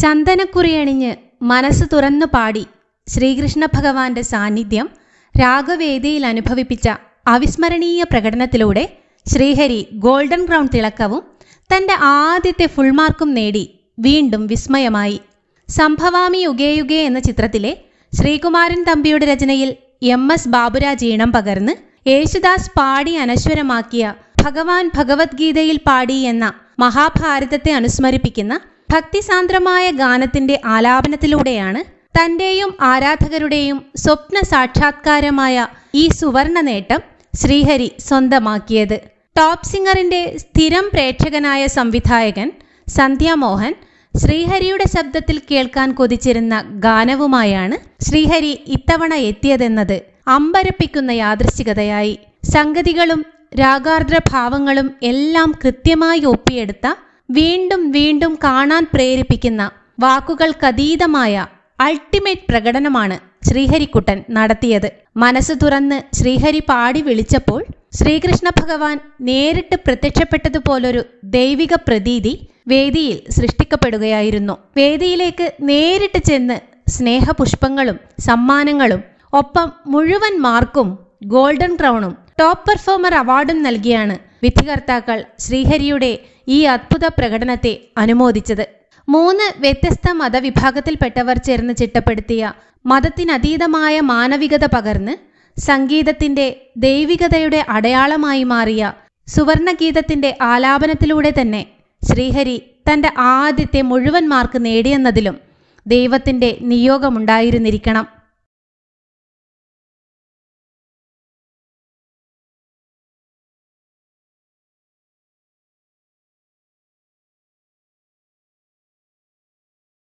ചന്ദനക്കുറിയണിഞ്ഞ് മനസ്സ് തുറന്നു പാടി ശ്രീകൃഷ്ണ ഭഗവാന്റെ സാന്നിധ്യം രാഗവേദിയിൽ അനുഭവിപ്പിച്ച അവിസ്മരണീയ പ്രകടനത്തിലൂടെ ശ്രീഹരി ഗോൾഡൻ ക്രൗൺ തിളക്കവും തന്റെ ആദ്യത്തെ ഫുൾ മാർക്കും നേടി വീണ്ടും വിസ്മയമായി സംഭവാമി യുഗേ യുഗേ എന്ന ചിത്രത്തിലെ ശ്രീകുമാരൻ തമ്പിയുടെ രചനയിൽ എം എസ് ബാബുരാജ് ഈണം പകർന്ന് യേശുദാസ് പാടി അനശ്വരമാക്കിയ ഭഗവാൻ ഭഗവത്ഗീതയിൽ പാടി എന്ന മഹാഭാരതത്തെ അനുസ്മരിപ്പിക്കുന്ന ഭക്തിസാന്ദ്രമായ ഗാനത്തിന്റെ ആലാപനത്തിലൂടെയാണ് തന്റെയും ആരാധകരുടെയും സ്വപ്ന സാക്ഷാത്കാരമായ ഈ സുവർണ നേട്ടം ശ്രീഹരി സ്വന്തമാക്കിയത് ടോപ്പ് സിംഗറിന്റെ സ്ഥിരം പ്രേക്ഷകനായ സംവിധായകൻ സന്ധ്യാമോഹൻ ശ്രീഹരിയുടെ ശബ്ദത്തിൽ കേൾക്കാൻ കൊതിച്ചിരുന്ന ഗാനവുമായാണ് ശ്രീഹരി ഇത്തവണ എത്തിയതെന്നത് അമ്പരപ്പിക്കുന്ന യാദൃശ്ചികതയായി സംഗതികളും രാഗാർദ്ര ഭാവങ്ങളും എല്ലാം കൃത്യമായി ഒപ്പിയെടുത്ത വീണ്ടും വീണ്ടും കാണാൻ പ്രേരിപ്പിക്കുന്ന വാക്കുകൾക്കതീതമായ അൾട്ടിമേറ്റ് പ്രകടനമാണ് ശ്രീഹരിക്കുട്ടൻ നടത്തിയത് മനസ്സ് തുറന്ന് ശ്രീഹരി പാടി വിളിച്ചപ്പോൾ ശ്രീകൃഷ്ണ ഭഗവാൻ നേരിട്ട് പ്രത്യക്ഷപ്പെട്ടതുപോലൊരു ദൈവിക പ്രതീതി വേദിയിൽ സൃഷ്ടിക്കപ്പെടുകയായിരുന്നു വേദിയിലേക്ക് നേരിട്ട് ചെന്ന് സ്നേഹപുഷ്പങ്ങളും സമ്മാനങ്ങളും ഒപ്പം മുഴുവൻ മാർക്കും ഗോൾഡൻ ക്രൗണും ടോപ്പ് പെർഫോമർ അവാർഡും നൽകിയാണ് വിധികർത്താക്കൾ ശ്രീഹരിയുടെ ഈ അദ്ഭുത പ്രകടനത്തെ അനുമോദിച്ചത് മൂന്ന് വ്യത്യസ്ത മതവിഭാഗത്തിൽപ്പെട്ടവർ ചേർന്ന് ചിട്ടപ്പെടുത്തിയ മതത്തിനതീതമായ മാനവികത പകർന്ന് സംഗീതത്തിന്റെ ദൈവികതയുടെ അടയാളമായി മാറിയ സുവർണഗീതത്തിന്റെ ആലാപനത്തിലൂടെ തന്നെ ശ്രീഹരി തന്റെ ആദ്യത്തെ മുഴുവൻ മാർക്ക് നേടിയെന്നതിലും ദൈവത്തിന്റെ നിയോഗമുണ്ടായിരുന്നിരിക്കണം